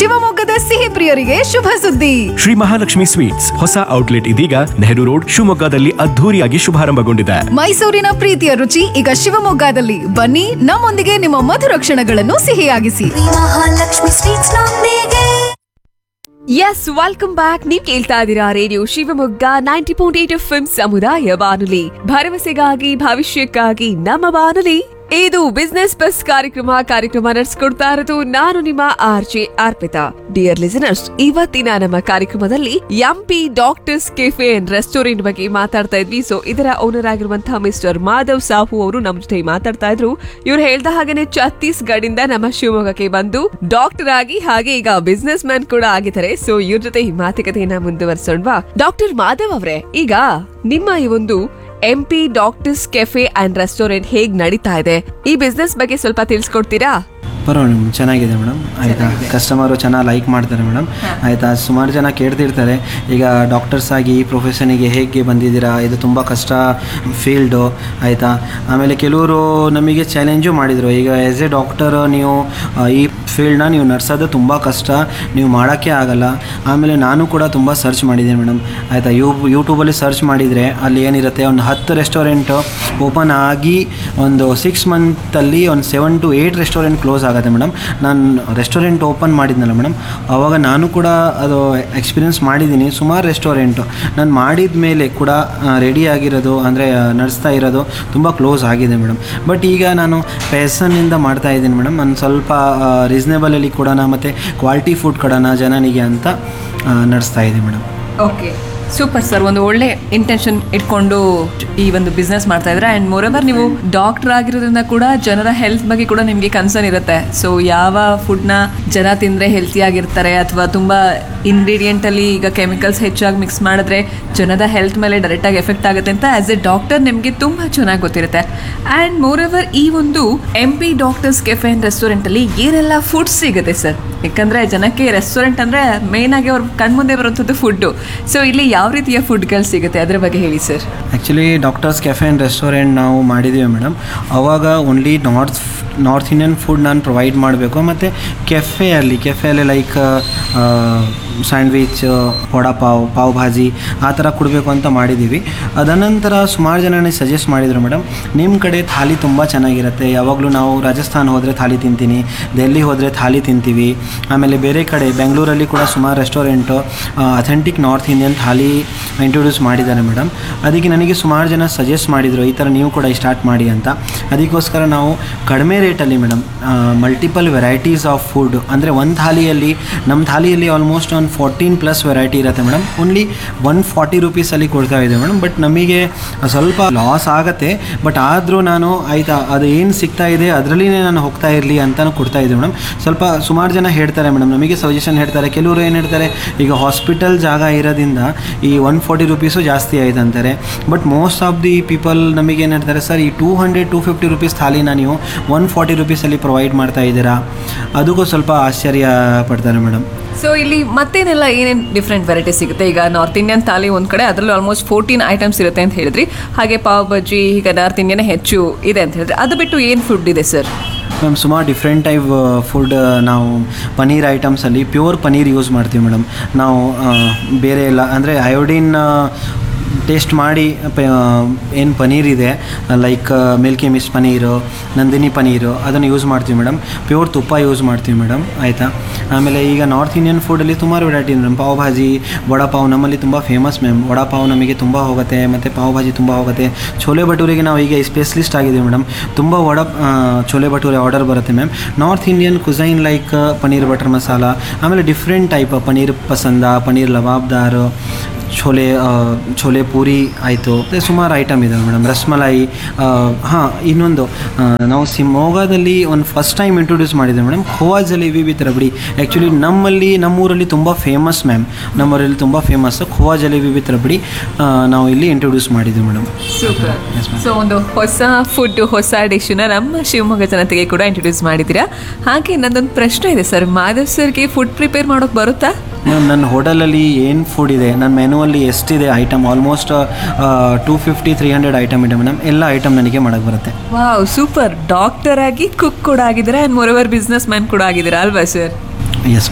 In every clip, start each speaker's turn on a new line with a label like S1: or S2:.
S1: ಶಿವಮೊಗ್ಗದ ಸಿಹಿ ಪ್ರಿಯರಿಗೆ ಶುಭ ಸುದ್ದಿ
S2: ಶ್ರೀ ಮಹಾಲಕ್ಷ್ಮಿ ಸ್ವೀಟ್ಸ್ ಹೊಸ ಔಟ್ಲೆಟ್ ಇದೀಗ ನೆಹರು ರೋಡ್ ಶಿವಮೊಗ್ಗದಲ್ಲಿ ಅದ್ಧೂರಿಯಾಗಿ ಶುಭಾರಂಭಗೊಂಡಿದೆ
S1: ಮೈಸೂರಿನ ಪ್ರೀತಿಯ ರುಚಿ ಈಗ ಶಿವಮೊಗ್ಗದಲ್ಲಿ ಬನ್ನಿ ನಮ್ಮೊಂದಿಗೆ ನಿಮ್ಮ ಮಧುರ ಕ್ಷಣಗಳನ್ನು ಸಿಹಿಯಾಗಿಸಿ
S3: ಮಹಾಲಕ್ಷ್ಮಿ ಸ್ವೀಟ್ಸ್ ನೊಂದಿಗೆ
S4: ಎಸ್ ವೆಲ್ಕಮ್ ಬ್ಯಾಕ್ ನೀವ್ ಕೇಳ್ತಾ ಇದ್ದೀರಾ radio Shivamogga ninety point eight F ಸಮುದಾಯ ಬಾನುಲಿ ಭರವಸೆಗಾಗಿ ಭವಿಷ್ಯಕ್ಕಾಗಿ ನಮ್ಮ ಬಾನುಲಿ ಇದು ಬಿಸ್ನೆಸ್ ಬಸ್ ಕಾರ್ಯಕ್ರಮ ಕಾರ್ಯಕ್ರಮ ನಡೆಸ್ಕೊಡ್ತಾ ಇರೋದು ನಾನು ನಿಮ್ಮ R J Arpita dear listeners ಇವತ್ತಿನ ನಮ್ಮ ಕಾರ್ಯಕ್ರಮದಲ್ಲಿ MP doctors cafe and restaurant ಬಗ್ಗೆ ಮಾತಾಡ್ತಾ ಇದ್ವಿ ಸೊ ಇದರ ಓನರ್ ಆಗಿರುವಂತಹ ಮಿಸ್ಟರ್ ಮಾಧವ್ ಸಾಹು ಅವರು ನಮ್ಮ ಜೊತೆ ಮಾತಾಡ್ತಾ ಇದ್ರು ಇವ್ರು ಹೇಳ್ದ ಹಾಗೇನೆ ಛತ್ತೀಸ್ಗಢ ಇಂದ ನಮ್ಮ ಶಿವಮೊಗ್ಗಕ್ಕೆ ಬಂದು ಡಾಕ್ಟರ್ ಆಗಿ ಹಾಗೆ ಈಗ ಬಿಸ್ನೆಸ್ ಮ್ಯಾನ್ ಕೂಡ ಆಗಿದ್ದಾರೆ ಸೊ ಇವ್ರ ಜೊತೆ ಈ ಮಾತುಕತೆಯನ್ನ ಮುಂದುವರ್ಸೋಣವಾ ಡಾಕ್ಟರ್ ಮಾಧವ್ ಅವರೇ ಈಗ ನಿಮ್ಮ ಈ ಒಂದು M P doctors cafe and restaurant ಹೇಗ್ ನಡೀತಾ ಇದೆ ಈ ಬಿಸ್ನೆಸ್ ಬಗ್ಗೆ ಸ್ವಲ್ಪ ತಿಳಿಸ್ಕೊಡ್ತೀರಾ
S5: ಪರವಾಗಿಲ್ಲ ಮೇಡಮ್ ಚೆನ್ನಾಗಿದೆ ಮೇಡಮ್ ಆಯಿತಾ ಕಸ್ಟಮರು ಚೆನ್ನಾಗಿ ಲೈಕ್ ಮಾಡ್ತಾರೆ ಮೇಡಮ್ ಆಯಿತಾ ಸುಮಾರು ಜನ ಕೇಳ್ತಿರ್ತಾರೆ ಈಗ ಡಾಕ್ಟರ್ಸ್ ಆಗಿ ಈ ಪ್ರೊಫೆಷನಿಗೆ ಹೇಗೆ ಬಂದಿದ್ದೀರಾ ಇದು ತುಂಬ ಕಷ್ಟ ಫೀಲ್ಡು ಆಯಿತಾ ಆಮೇಲೆ ಕೆಲವರು ನಮಗೆ ಚಾಲೆಂಜು ಮಾಡಿದರು ಈಗ ಆ್ಯಸ್ ಎ ಡಾಕ್ಟರ್ ನೀವು ಆ, ಈ ಫೀಲ್ಡ್ನ ನೀವು ನಡ್ಸೋದು ತುಂಬ ಕಷ್ಟ ನೀವು ಮಾಡೋಕ್ಕೆ ಆಗಲ್ಲ ಆಮೇಲೆ ನಾನು ಕೂಡ ತುಂಬ ಸರ್ಚ್ ಮಾಡಿದ್ದೀನಿ ಮೇಡಮ್ ಆಯಿತಾ ಯೂ ಯೂಟ್ಯೂಬಲ್ಲಿ ಸರ್ಚ್ ಮಾಡಿದರೆ ಅಲ್ಲಿ ಏನಿರುತ್ತೆ ಒಂದು ಹತ್ತು ರೆಸ್ಟೋರೆಂಟು ಓಪನ್ ಆಗಿ ಒಂದು ಸಿಕ್ಸ್ ಮಂತಲ್ಲಿ ಒಂದು seven to eight restaurant close ಆಗುತ್ತೆ ಮೇಡಮ್ ನಾನು ರೆಸ್ಟೋರೆಂಟ್ ಓಪನ್ ಮಾಡಿದ್ನಲ್ಲ ಮೇಡಮ್ ಆವಾಗ ನಾನು ಕೂಡ ಅದು ಎಕ್ಸ್ಪೀರಿಯನ್ಸ್ ಮಾಡಿದ್ದೀನಿ ಸುಮಾರು ರೆಸ್ಟೋರೆಂಟು ನಾನು ಮಾಡಿದ ಮೇಲೆ ಕೂಡ ರೆಡಿ ಆಗಿರೋದು ಅಂದರೆ ನಡೆಸ್ತಾ ಇರೋದು ತುಂಬ ಕ್ಲೋಸ್ ಆಗಿದೆ ಮೇಡಮ್ ಬಟ್ ಈಗ ನಾನು ಪ್ಯಾಸನ್ನಿಂದ ಮಾಡ್ತಾ ಇದ್ದೀನಿ ಮೇಡಮ್ ನಾನು ಸ್ವಲ್ಪ ರೀಸ್ನೇಬಲಲ್ಲಿ ಕೊಡೋಣ ಮತ್ತು ಕ್ವಾಲಿಟಿ ಫುಡ್ ಕೊಡೋಣ ಜನನಿಗೆ ಅಂತ ಆ, ನಡೆಸ್ತಾ ಇದ್ದೀನಿ ಮೇಡಮ್
S6: ಓಕೆ ಸೂಪರ್ ಸರ್ ಒಂದು ಒಳ್ಳೆ ಇಂಟೆನ್ಷನ್ ಇಟ್ಕೊಂಡು ಈ ಒಂದು ಬಿಸ್ನೆಸ್ ಮಾಡ್ತಾ ಇದ್ರೆ ಆ್ಯಂಡ್ ಮೋರವರ್ ನೀವು ಡಾಕ್ಟರ್ ಆಗಿರೋದ್ರಿಂದ ಕೂಡ ಜನರ ಹೆಲ್ತ್ ಬಗ್ಗೆ ಕೂಡ ನಿಮಗೆ ಕನ್ಸರ್ನ್ ಇರುತ್ತೆ ಸೊ ಯಾವ ಫುಡ್ನ ಜನ ತಿಂದರೆ ಹೆಲ್ತಿ ಆಗಿರ್ತಾರೆ ಅಥವಾ ತುಂಬ ಇಂಗ್ರೀಡಿಯೆಂಟಲ್ಲಿ ಈಗ ಕೆಮಿಕಲ್ಸ್ ಹೆಚ್ಚಾಗಿ ಮಿಕ್ಸ್ ಮಾಡಿದ್ರೆ ಜನದ ಹೆಲ್ತ್ ಮೇಲೆ ಡೈರೆಕ್ಟಾಗಿ ಎಫೆಕ್ಟ್ ಆಗುತ್ತೆ ಅಂತ ಆ್ಯಸ್ ಎ ಡಾಕ್ಟರ್ ನಿಮಗೆ ತುಂಬ ಚೆನ್ನಾಗಿ ಗೊತ್ತಿರುತ್ತೆ ಆ್ಯಂಡ್ ಮೋರವರ್ ಈ ಒಂದು M P doctors cafe and ರೆಸ್ಟೋರೆಂಟಲ್ಲಿ ಏನೆಲ್ಲ ಫುಡ್ ಸಿಗುತ್ತೆ ಸರ್ ಯಾಕಂದರೆ ಜನಕ್ಕೆ ರೆಸ್ಟೋರೆಂಟ್ ಅಂದರೆ ಮೇಯ್ನಾಗಿ ಅವ್ರ ಕಣ್ಮುಂದೆ ಬರುವಂಥದ್ದು ಫುಡ್ಡು ಸೊ ಇಲ್ಲಿ ಯಾವ ರೀತಿಯ ಫುಡ್ಗಳು ಸಿಗುತ್ತೆ ಅದರ ಬಗ್ಗೆ ಹೇಳಿ sir
S5: actually doctors cafe and restaurant ನಾವು ಮಾಡಿದ್ದೀವಿ ಮೇಡಮ್ ಅವಾಗ only north north Indian food ನಾನು ಪ್ರೊವೈಡ್ ಮಾಡಬೇಕು ಮತ್ತು ಕೆಫೆಯಲ್ಲಿ ಕೆಫೆಯಲ್ಲಿ ಲೈಕ್ ಸ್ಯಾಂಡ್ವಿಚ್ ವಡಾಪಾವ್ ಪಾವ್ ಭಾಜಿ ಆ ಥರ ಕೊಡಬೇಕು ಅಂತ ಮಾಡಿದ್ದೀವಿ ಅದನಂತರ ಸುಮಾರು ಜನ ನನಗೆ ಸಜೆಸ್ಟ್ ಮಾಡಿದರು ಮೇಡಮ್ ನಿಮ್ಮ ಕಡೆ ಥಾಲಿ ತುಂಬ ಚೆನ್ನಾಗಿರುತ್ತೆ ಯಾವಾಗಲೂ ನಾವು ರಾಜಸ್ಥಾನ್ ಹೋದರೆ ಥಾಲಿ ತಿಂತೀನಿ ಡೆಲ್ಲಿ ಹೋದರೆ ಥಾಲಿ ತಿಂತೀವಿ ಆಮೇಲೆ ಬೇರೆ ಕಡೆ ಬೆಂಗಳೂರಲ್ಲಿ ಕೂಡ ಸುಮಾರು restaurant authentic north Indian thali introduce ಮಾಡಿದ್ದಾರೆ ಮೇಡಮ್ ಅದಕ್ಕೆ ನನಗೆ ಸುಮಾರು ಜನ ಸಜೆಸ್ಟ್ ಮಾಡಿದರು ಈ ಥರ ನೀವು ಕೂಡ ಸ್ಟಾರ್ಟ್ ಮಾಡಿ ಅಂತ ಅದಕ್ಕೋಸ್ಕರ ನಾವು ಕಡಿಮೆ ರೇಟಲ್ಲಿ madam multiple varieties of food ಅಂದರೆ ಒಂದು ಥಾಲಿಯಲ್ಲಿ ನಮ್ಮ ಥಾಲಿಯಲ್ಲಿ ಆಲ್ಮೋಸ್ಟ್ ಒಂದು ಫೋರ್ಟೀನ್ ಪ್ಲಸ್ ವೆರೈಟಿ ಇರುತ್ತೆ ಮೇಡಮ್ ಓನ್ಲಿ ಒನ್ ಫಾರ್ಟಿ ರುಪೀಸಲ್ಲಿ ಕೊಡ್ತಾ ಇದ್ದೇವೆ ಮೇಡಮ್ ಬಟ್ ನಮಗೆ ಸ್ವಲ್ಪ ಲಾಸ್ ಆಗುತ್ತೆ ಬಟ್ ಆದರೂ ನಾನು ಆಯಿತಾ ಅದು ಏನು ಸಿಗ್ತಾ ಇದೆ ಅದರಲ್ಲಿನೇ ನಾನು ಹೋಗ್ತಾ ಇರಲಿ ಅಂತಲೂ ಕೊಡ್ತಾ ಇದ್ದೆ ಮೇಡಮ್ ಸ್ವಲ್ಪ ಸುಮಾರು ಜನ ಹೇಳ್ತಾರೆ ಮೇಡಮ್ ನಮಗೆ ಸಜೆಷನ್ ಹೇಳ್ತಾರೆ ಕೆಲವರು ಏನು ಹೇಳ್ತಾರೆ ಈಗ ಹಾಸ್ಪಿಟಲ್ ಜಾಗ ಇರೋದ್ರಿಂದ ಈ ಒನ್ ಫಾರ್ಟಿ ರುಪೀಸು ಜಾಸ್ತಿ ಆಯ್ತು ಅಂತಾರೆ but most of the people ನಮಗೆ ಏನು ಹೇಳ್ತಾರೆ ಸರ್ ಈ two hundred two fifty rupees ಥಾಲಿನ ನೀವು ಒನ್ ಫಾರ್ಟಿ ರುಪೀಸಲ್ಲಿ ಪ್ರೊವೈಡ್ ಮಾಡ್ತಾ ಇದ್ದೀರಾ ಅದಕ್ಕೂ ಸ್ವಲ್ಪ ಆಶ್ಚರ್ಯ ಪಡ್ತಾರೆ ಮೇಡಮ್
S6: ಸೊ ಇಲ್ಲಿ ಮತ್ತೇನೆಲ್ಲ ಏನೇನು ಡಿಫ್ರೆಂಟ್ ವೆರೈಟಿ ಸಿಗುತ್ತೆ ಈಗ ನಾರ್ತ್ ಇಂಡಿಯನ್ ಥಾಲಿ ಒಂದು ಕಡೆ ಅದರಲ್ಲೂ ಆಲ್ಮೋಸ್ಟ್ ಫೋರ್ಟೀನ್ ಐಟಮ್ಸ್ ಇರುತ್ತೆ ಅಂತ ಹೇಳಿದ್ರಿ ಹಾಗೆ ಪಾವ್ ಬಜ್ಜಿ ಈಗ ನಾರ್ತ್ ಇಂಡಿಯನ್ ಹೆಚ್ಚು ಇದೆ ಅಂತ ಹೇಳಿದ್ರೆ ಅದು ಬಿಟ್ಟು ಏನು ಫುಡ್ ಇದೆ ಸರ್
S5: ಮ್ಯಾಮ್ ಸುಮಾರು ಡಿಫ್ರೆಂಟ್ ಟೈಪ್ ಫುಡ್ ನಾವು ಪನೀರ್ ಐಟಮ್ಸಲ್ಲಿ ಪ್ಯೂರ್ ಪನೀರ್ ಯೂಸ್ ಮಾಡ್ತೀವಿ ಮೇಡಮ್ ನಾವು ಆ, ಬೇರೆ ಎಲ್ಲ ಅಂದರೆ ಅಯೋಡಿನ್ ಟೇಸ್ಟ್ ಮಾಡಿ ಏನು ಪನೀರ್ ಇದೆ like Milky Mist paneer Nandini paneer ಅದನ್ನು ಯೂಸ್ ಮಾಡ್ತೀವಿ ಮೇಡಮ್ ಪ್ಯೂರ್ ತುಪ್ಪ ಯೂಸ್ ಮಾಡ್ತೀವಿ ಮೇಡಮ್ ಆಯಿತಾ ಆಮೇಲೆ ಈಗ ನಾರ್ತ್ ಇಂಡಿಯನ್ ಫುಡಲ್ಲಿ ಸುಮಾರು ವೆರೈಟಿ ಇದೆ ಮೇಡಮ್ ಪಾವ್ ಭಾಜಿ ವಡಾಪಾವ್ ನಮ್ಮಲ್ಲಿ ತುಂಬ ಫೇಮಸ್ ಮ್ಯಾಮ್ ವಡಾಪಾವ್ ನಮಗೆ ತುಂಬ ಹೋಗುತ್ತೆ ಮತ್ತು ಪಾವ್ ಭಾಜಿ ತುಂಬ ಹೋಗುತ್ತೆ ಚೋಲೆ ಭಟೂರಿಗೆ ನಾವು ಈಗ ಸ್ಪೆಷಲಿಸ್ಟ್ ಆಗಿದ್ದೀವಿ ಮೇಡಮ್ ತುಂಬ ವಡ ಆ, ಚೋಲೆ ಭಟೂರೆ ಆರ್ಡರ್ ಬರುತ್ತೆ ma'am north Indian cuisine like paneer butter masala ಆಮೇಲೆ ಡಿಫ್ರೆಂಟ್ ಟೈಪ್ ಪನೀರ್ ಪಸಂದ ಪನೀರ್ ಲವಾಬ್ದಾರ್ ಛೋಲೆ ಆ, ಛೋಲೆ ಪೂರಿ ಆಯಿತು ಮತ್ತು ಸುಮಾರು ಐಟಮ್ ಇದೆ ಮೇಡಮ್ ರಸ್ಮಲಾಯಿ ಹಾಂ ಇನ್ನೊಂದು ಆ, ನಾವು ಶಿವಮೊಗ್ಗದಲ್ಲಿ ಒಂದು ಫಸ್ಟ್ ಟೈಮ್ ಇಂಟ್ರೊಡ್ಯೂಸ್ ಮಾಡಿದ್ದೆ madam khoa jalebi with rabdi actually ನಮ್ಮಲ್ಲಿ ನಮ್ಮೂರಲ್ಲಿ ತುಂಬ ಫೇಮಸ್ ಮ್ಯಾಮ್ ನಮ್ಮೂರಲ್ಲಿ ತುಂಬ ಫೇಮಸ್ ಖೋವಾ ಜಲೇಬಿ ವಿತ್ ರಬಡಿ ಆ, ನಾವು ಇಲ್ಲಿ ಇಂಟ್ರೊಡ್ಯೂಸ್ ಮಾಡಿದ್ವಿ ಮೇಡಮ್
S6: ಸೂಪರ್ ಸೊ ಒಂದು ಹೊಸ ಫುಡ್ ಹೊಸ ಡಿಶ್ನ ನಮ್ಮ ಶಿವಮೊಗ್ಗ ಜನತೆಗೆ ಕೂಡ ಇಂಟ್ರೊಡ್ಯೂಸ್ ಮಾಡಿದ್ದೀರಾ ಹಾಗೆ ನನ್ನೊಂದು ಪ್ರಶ್ನೆ ಇದೆ ಸರ್ ಮಾಧವ್ ಸರ್ಗೆ ಫುಡ್ ಪ್ರಿಪೇರ್ ಮಾಡೋಕೆ ಬರುತ್ತಾ
S5: ಮ್ಯಾಮ್ ನನ್ನ ಹೋಟೆಲಲ್ಲಿ ಏನು ಫುಡ್ ಇದೆ ನನ್ನ ಮೆನುವಲ್ಲಿ ಎಷ್ಟಿದೆ item almost two fifty three hundred item ಇದೆ ಮೇಡಮ್ ಎಲ್ಲ ಐಟಮ್ ನನಗೆ ಮಾಡೋಕ್ಕೆ ಬರುತ್ತೆ
S6: ವಾವ್ ಸೂಪರ್ ಡಾಕ್ಟರ್ ಆಗಿ ಕುಕ್ ಕೂಡ ಆಗಿದ್ದೀರಾ ಆ್ಯಂಡ್ ಮೊರವರ್ ಬಿಸ್ನೆಸ್ ಮ್ಯಾನ್ ಕೂಡ ಆಗಿದ್ದೀರಾ ಅಲ್ವಾ ಸರ್
S5: ಎಸ್ ಮ್ಯಾಮ್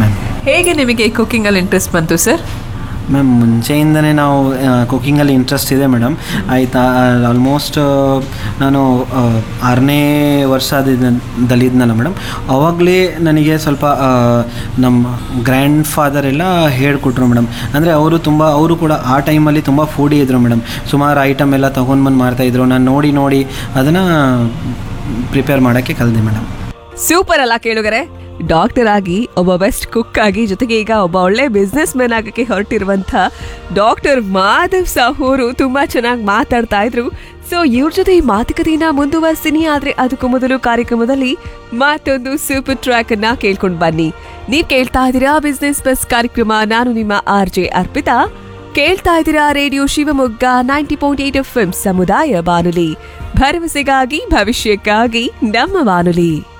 S6: ಹೇಗೆ ನಿಮಗೆ ಕುಕ್ಕಿಂಗಲ್ಲಿ ಇಂಟ್ರೆಸ್ಟ್ ಬಂತು ಸರ್
S5: ಮ್ಯಾಮ್ ಮುಂಚೆಯಿಂದನೇ ನಾವು ಕುಕ್ಕಿಂಗಲ್ಲಿ ಇಂಟ್ರೆಸ್ಟ್ ಇದೆ ಮೇಡಮ್ ಆಯಿತಾ ಆಲ್ಮೋಸ್ಟ್ ನಾನು ಆ, ಆರನೇ ವರ್ಷ ದಲ್ಲಿದ್ನಲ್ಲ ಮೇಡಮ್ ಅವಾಗಲೇ ನನಗೆ ಸ್ವಲ್ಪ ಆ, ನಮ್ಮ ಗ್ರ್ಯಾಂಡ್ ಫಾದರ್ ಎಲ್ಲ ಹೇಳಿಕೊಟ್ರು ಮೇಡಮ್ ಅಂದರೆ ಅವರು ತುಂಬ ಅವರು ಕೂಡ ಆ ಟೈಮಲ್ಲಿ ತುಂಬ ಫೂಡಿ ಇದ್ದರು ಮೇಡಮ್ ಸುಮಾರು ಐಟಮ್ ಎಲ್ಲ ತೊಗೊಂಡ್ಬಂದು ಮಾಡ್ತಾಯಿದ್ರು ನಾನು ನೋಡಿ ನೋಡಿ ಅದನ್ನು ಪ್ರಿಪೇರ್ ಮಾಡೋಕ್ಕೆ ಕಲಿದೆ ಮೇಡಮ್
S4: ಸೂಪರ್ ಅಲ್ಲ ಕೇಳುಗರೆ ಡಾಕ್ಟರ್ ಆಗಿ ಒಬ್ಬ ಬೆಸ್ಟ್ ಕುಕ್ ಆಗಿ ಜೊತೆಗೆ ಈಗ ಒಬ್ಬ ಒಳ್ಳೆ ಬಿಸ್ನೆಸ್ ಮ್ಯಾನ್ ಆಗಕ್ಕೆ ಹೊರಟಿರುವಂತ ಡಾಕ್ಟರ್ ಮಾಧವ್ ಸಾಹೋರು ತುಂಬಾ ಚೆನ್ನಾಗಿ ಮಾತಾಡ್ತಾ ಇದ್ರು ಸೊ ಇವ್ರ ಜೊತೆ ಈ ಮಾತುಕತೆಯನ್ನ ಮುಂದುವರಿಸ್ತೀನಿ ಆದ್ರೆ ಅದಕ್ಕೂ ಮೊದಲು ಕಾರ್ಯಕ್ರಮದಲ್ಲಿ ಮತ್ತೊಂದು ಸೂಪರ್ ಟ್ರ್ಯಾಕ್ ಅನ್ನ ಕೇಳ್ಕೊಂಡು ಬನ್ನಿ ನೀವ್ ಕೇಳ್ತಾ ಇದ್ದೀರಾ ಬಿಸ್ನೆಸ್ ಬಸ್ ಕಾರ್ಯಕ್ರಮ ನಾನು ನಿಮ್ಮ ಆರ್ ಜೆ ಅರ್ಪಿತಾ ಕೇಳ್ತಾ ಇದ್ದೀರಾ radio Shivamogga ninety point eight F ಸಮುದಾಯ ಬಾನುಲಿ ಭರವಸೆಗಾಗಿ ಭವಿಷ್ಯಕ್ಕಾಗಿ ನಮ್ಮ ಬಾನುಲಿ